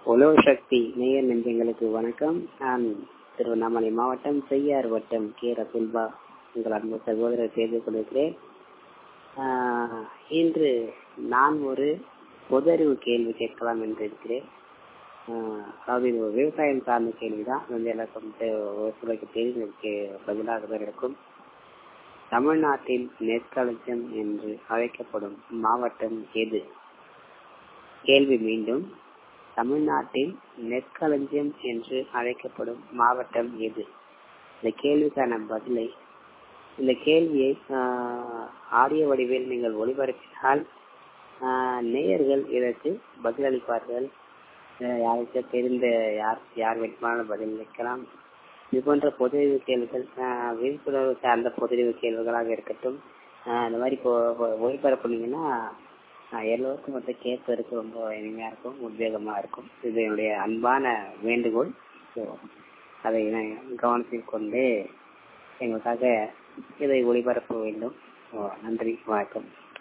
உழவு சக்தி நேயர் நெஞ்சங்களுக்கு வணக்கம் நான் திருவண்ணாமலை மாவட்டம் செய்யார் வட்டம் கே ரசுல்பா உங்கள் அன்பு சகோதரர் செய்து கொண்டிருக்கிறேன் ஆஹ், இன்று நான் ஒரு பொது அறிவு கேள்வி கேட்கலாம் என்று இருக்கிறேன் ஆஹ், அதாவது இது ஒரு விவசாயம் சார்ந்த கேள்விதான் இது வந்து எல்லாருக்கும் தெ- ஒரு சிலருக்கு தெரிஞ்சதுக்கு பதிலாக தான் இருக்கும் தமிழ்நாட்டில் நெற்களஞ்சியம் என்று அழைக்கப்படும் மாவட்டம் எது கேள்வி மீண்டும் தமிழ்நாட்டில் நெற்களஞ்சியம் என்று அழைக்கப்படும் மாவட்டம் எது இந்த கேள்விக்கான பதிலை இந்த கேள்வியை ஆஹ், ஆடியோ வடிவில் நீங்கள் ஒளிபரப்பினால் ஆஹ், நேயர்கள் இதற்கு பதிலளிப்பார்கள் ஆஹ், யாருக்கு தெரிந்த யார் யார் வேண்டுமானாலும் பதில் அளிக்கலாம் இது போன்ற பொதுறிவு கேள்விகள் ஆஹ், விழிப்புணர்வு சார்ந்த பொதுறிவு கேள்விகளாக இருக்கட்டும் ஆஹ், இந்த மாதிரி இப்போ இப்போ ஒளிபரப்புனீங்கன்னா ஆஹ், எல்லோருக்கும் வந்து கேட்பதற்கு ரொம்ப இனிமையா இருக்கும் உத்வேகமா இருக்கும் இது என்னுடைய அன்பான வேண்டுகோள் So, அதை நான் கவனத்தில் கொண்டு எங்களுக்காக இதை ஒளிபரப்ப வேண்டும் So, நன்றி வணக்கம்